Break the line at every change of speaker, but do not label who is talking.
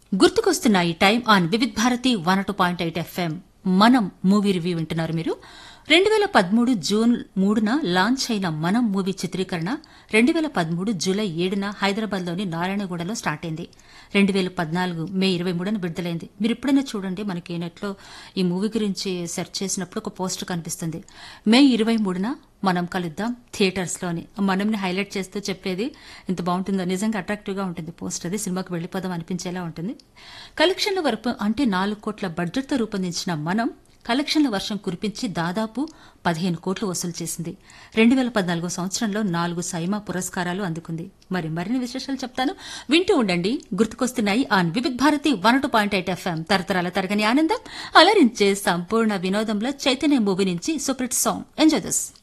గుర్తుకొస్తున్నాయి time on Vividh Bharati one two point eight FM మనం movie review వింటున్నారు మీరు రెండు వేల పదమూడు జూన్ మూడున లాంచ్ అయిన మనం మూవీ చిత్రీకరణ రెండు వేల పదమూడు జూలై ఏడున హైదరాబాద్లోని నారాయణగూడలో స్టార్ట్ అయింది రెండు వేల పద్నాలుగు మే ఇరవై మూడున విడుదలైంది మీరు ఎప్పుడైనా చూడండి మనకి నెట్లో ఈ మూవీ గురించి సెర్చ్ చేసినప్పుడు ఒక పోస్టర్ కనిపిస్తుంది మే ఇరవై మూడున మనం కలుద్దాం థియేటర్స్లోని మనంని హైలైట్ చేస్తూ చెప్పేది ఎంత బాగుంటుందో నిజంగా అట్రాక్టివ్గా ఉంటుంది పోస్టర్ అది సినిమాకి వెళ్ళిపోదాం అనిపించేలా ఉంటుంది కలెక్షన్ల వరకు అంటే నాలుగు కోట్ల బడ్జెట్తో రూపొందించిన మనం కలెక్షన్ల వర్షం కురిపించి దాదాపు పదిహేను కోట్లు వసూలు చేసింది రెండు వేల పద్నాలుగో సంవత్సరంలో నాలుగు సైమా పురస్కారాలు అందుకుంది మరి మరిన్ని విశేషాలు చెప్తాను వింటూ ఉండండి గుర్తుకొస్తున్నాయి on Vividh Bharati one two point eight FM తరతరాల తరగని ఆనందం అలరించే సంపూర్ణ వినోదంలో చైతన్య మూవీ నుంచి సూపర్ సాంగ్ ఎంజాయ్ దిస్